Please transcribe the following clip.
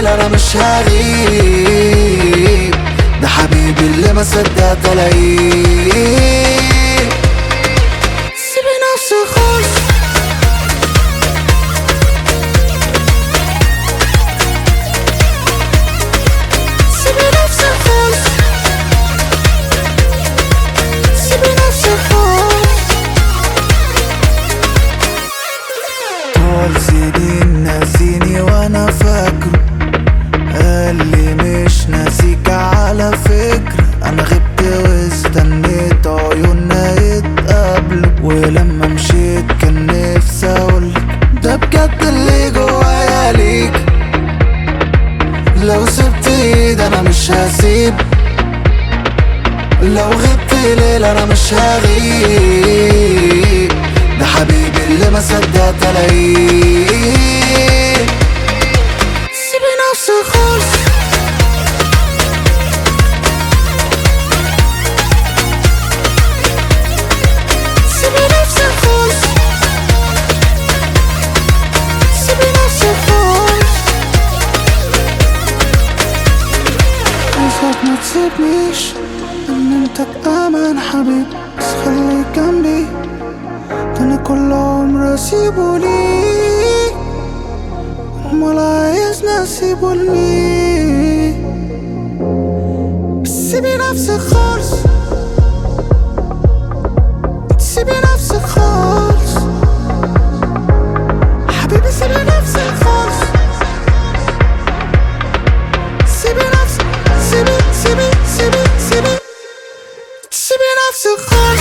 انا مش هغيب ده حبيبي اللي ما صدقت الاقيه سيبي نفسي خالص سيبي نفسي خالص سيبي نفسي خالص طول سنين ناسيني وانا فاكره قال لي مش ناسيك على فكرة انا غبت واستنيت عيوننا يتقابلوا ولما مشيت كان نفسي اقولك ده بجد اللي جوايا ليك لو سبت ايد انا مش هسيب لو غبت ليل انا مش هغيب ده حبيبي اللي ما صدقت الاقيه سيبي نفسي خالص سيبي نفسي خالص سيبي نفسي خالص عايزك ما تسيبنيش امنتك امان حبيب بس خليك جنبي ده انا كل عمري اسيبه ليك امال عايزني اسيبه لمين بس سيبي نفسك خالص سيبي نفسك خالص حبيبي سيبي نفسك خالص سيبي نفسك سيبي سيبي سيبي سيبي سيبي نفسك خالص